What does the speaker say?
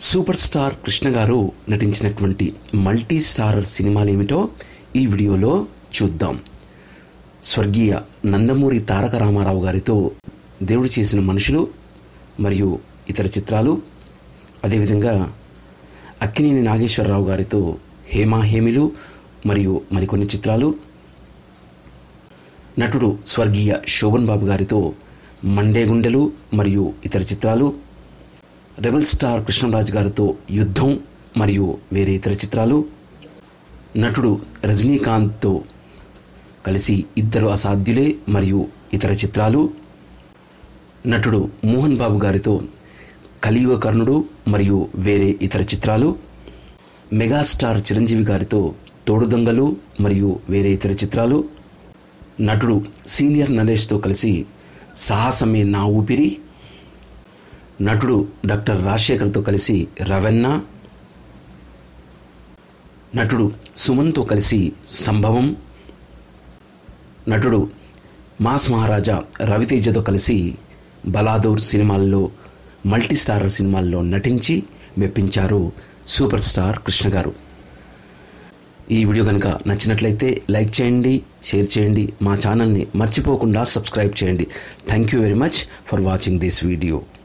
super star Krishna గారు నటించినటువంటి multi starrer సినిమాలు ఏమిటో ఈ వీడియోలో చూద్దాం స్వర్గీయ నందమూరి తారక రామారావు గారితో దేవుడు చేసిన మనుషులు మరియు ఇతర చిత్రాలు అదేవిధంగా అక్కినేని నాగేశ్వరరావు గారితో హేమా హేమిలు మరియు మరికొన్ని చిత్రాలు నటుడు స్వర్గీయ శోభన్ బాబు గారితో మండే గుండెలు మరియు ఇతర చిత్రాలు రెబల్ స్టార్ కృష్ణరాజు గారితో యుద్ధం మరియు వేరే ఇతర చిత్రాలు నటుడు రజనీకాంత్తో కలిసి ఇద్దరు అసాధ్యులే మరియు ఇతర చిత్రాలు నటుడు మోహన్ బాబు గారితో కలియుగ కర్ణుడు మరియు వేరే ఇతర చిత్రాలు మెగాస్టార్ చిరంజీవి గారితో తోడు దొంగలు మరియు వేరే ఇతర చిత్రాలు నటుడు సీనియర్ నరేష్తో కలిసి సాహసమే నా ఊపిరి నటుడు డాక్టర్ రాజశేఖర్తో కలిసి రవెన్న నటుడు సుమన్తో కలిసి సంభవం నటుడు మాస్ మహారాజా రవితేజతో కలిసి బలాదూర్ సినిమాల్లో మల్టీ స్టారర్ సినిమాల్లో నటించి మెప్పించారు సూపర్ స్టార్ కృష్ణ గారు ఈ వీడియో కనుక నచ్చినట్లయితే లైక్ చేయండి షేర్ చేయండి మా ఛానల్ని మర్చిపోకుండా సబ్స్క్రైబ్ చేయండి thank you very much for watching this video